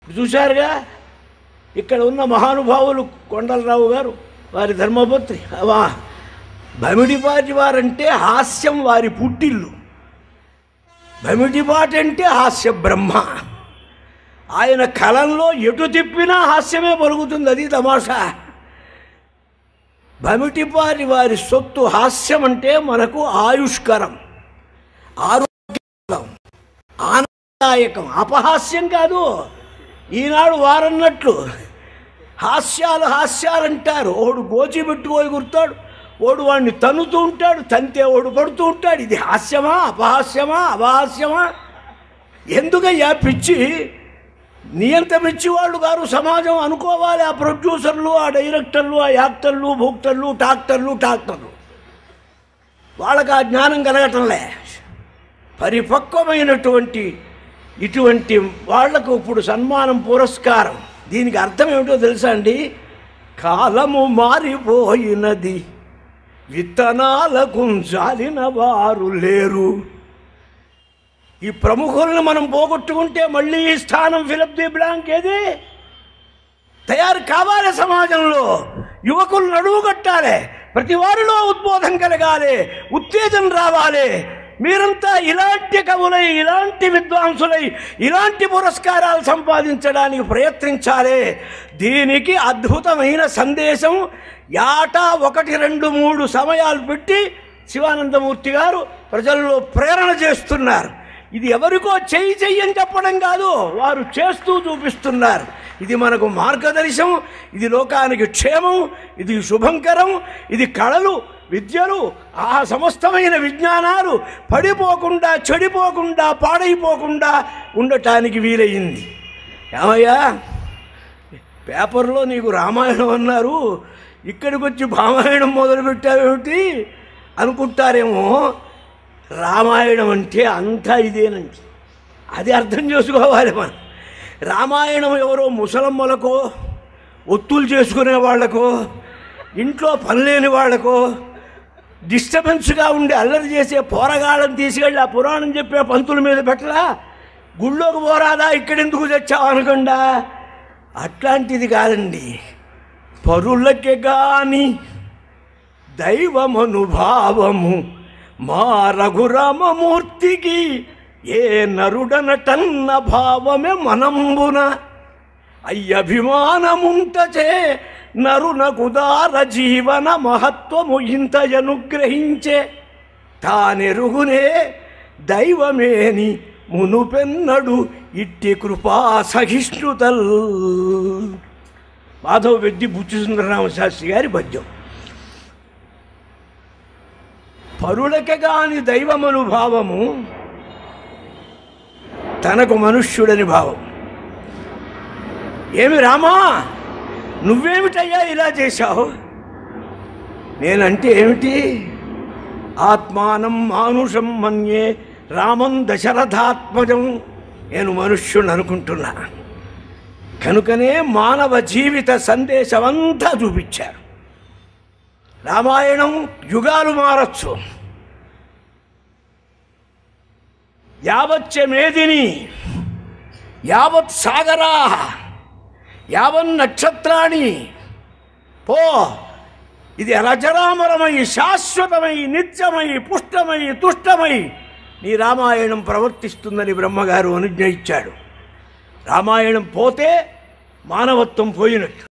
చూశారుగా ఇక్కడ ఉన్న మహానుభావులు కొండలరావు గారు వారి ధర్మపత్రి వా భమిడిపాటి వారంటే హాస్యం వారి పుట్టిల్లు భమిడిపాటి అంటే హాస్య బ్రహ్మ ఆయన కలంలో ఎటు తిప్పినా హాస్యమే పలుకుతుంది అది తమాషా భమిటిపారి వారి సొత్తు హాస్యం అంటే మనకు ఆయుష్కరం ఆరోగ్యం ఆనందదాయకం అపహాస్యం కాదు ఈనాడు వారన్నట్లు హాస్యాలు హాస్యాలు అంటారు ఓడు గోచి పెట్టుకోయి గుర్తాడు ఓడు వాడిని తన్నుతూ ఉంటాడు తంతే ఓడు పడుతూ ఉంటాడు ఇది హాస్యమా అపహాస్యమా అపహాస్యమా ఎందుకయ్యా పిచ్చి నియంత పిచ్చి వాళ్ళు గారు సమాజం అనుకోవాలి ఆ ప్రొడ్యూసర్లు ఆ డైరెక్టర్లు ఆ యాక్టర్లు భూక్టర్లు టాక్టర్లు టాక్టర్లు వాళ్ళకి ఆ జ్ఞానం కలగటంలే పరిపక్వమైనటువంటి ఇటువంటి వాళ్లకు ఇప్పుడు సన్మానం పురస్కారం దీనికి అర్థం ఏమిటో తెలుసా అండి కాలము మారిపోయినది విత్తనాలకు జాలిన వారు లేరు ఈ ప్రముఖులను మనం పోగొట్టుకుంటే మళ్ళీ ఈ స్థానం ఫిలప్ ది బ్లాంక్ ఏది తయారు కావాలి సమాజంలో యువకులు నడువు కట్టాలి ప్రతి వారిలో ఉద్బోధం కలగాలి ఉత్తేజం రావాలి మీరంతా ఇలాంటి కవులై ఇలాంటి విద్వాంసులై ఇలాంటి పురస్కారాలు సంపాదించడానికి ప్రయత్నించాలి దీనికి అద్భుతమైన సందేశం యాటా ఒకటి రెండు మూడు సమయాలు పెట్టి శివానందమూర్తి గారు ప్రజల్లో ప్రేరణ చేస్తున్నారు ఇది ఎవరికో చెయ్యి చెయ్యి అని చెప్పడం కాదు వారు చేస్తూ చూపిస్తున్నారు ఇది మనకు మార్గదర్శనం ఇది లోకానికి క్షేమం ఇది శుభంకరం ఇది కళలు విద్యలు ఆ సమస్తమైన విజ్ఞానాలు పడిపోకుండా చెడిపోకుండా పాడైపోకుండా ఉండటానికి వీలయ్యింది ఏమయ్యా పేపర్లో నీకు రామాయణం అన్నారు ఇక్కడికి వచ్చి భామాయణం మొదలుపెట్టావేమిటి అనుకుంటారేమో రామాయణం అంటే అంతా ఇదేనండి అది అర్థం చేసుకోవాలి మనం రామాయణం ఎవరో ముసలమ్మలకో ఒత్తులు చేసుకునే వాళ్ళకో ఇంట్లో పనిలేని వాళ్ళకో డిస్టర్బెన్స్గా ఉండి అల్లరి చేసే పోరగాళ్ళని తీసుకెళ్ళి ఆ పురాణం చెప్పే పంతుల మీద పెట్టలా గుళ్ళోకి పోరాదా ఇక్కడెందుకు తెచ్చావు అనకుండా అట్లాంటిది కాదండి పరులకే గాని దైవమనుభావము మా రఘురామమూర్తికి ఏ నరుడనటన్న భావమే మనంబున అయ్యభిమానముంటచే నరునకుదార జీవన మహత్వము ఇంత అనుగ్రహించే తానెరుగునే దైవమేని మునుపెన్నడు ఇట్టి కృపా సహిష్ణుతల్ మాధవ వెద్ది బుచ్చి సుందరరామ శాస్త్రి గారి పద్యం పరులకే గాని దైవమను భావము తనకు మనుష్యుడని భావం ఏమి రామా నువ్వేమిటయ్యా ఇలా చేశావు నేనంటే ఏమిటి ఆత్మానం మానుషం మన్యే రామం దశరథాత్మజం నేను మనుష్యుని అనుకుంటున్నా కనుకనే మానవ జీవిత సందేశమంతా చూపించారు రామాయణం యుగాలు మారచ్చు యావచ్చ మేదిని యావత్ సాగరా యావన్ నక్షత్రాణి పో ఇది రజరామరమై శాశ్వతమై నిత్యమై పుష్టమై తుష్టమై నీ రామాయణం ప్రవర్తిస్తుందని బ్రహ్మగారు అనుజ్ఞ ఇచ్చాడు రామాయణం పోతే మానవత్వం పోయినట్టు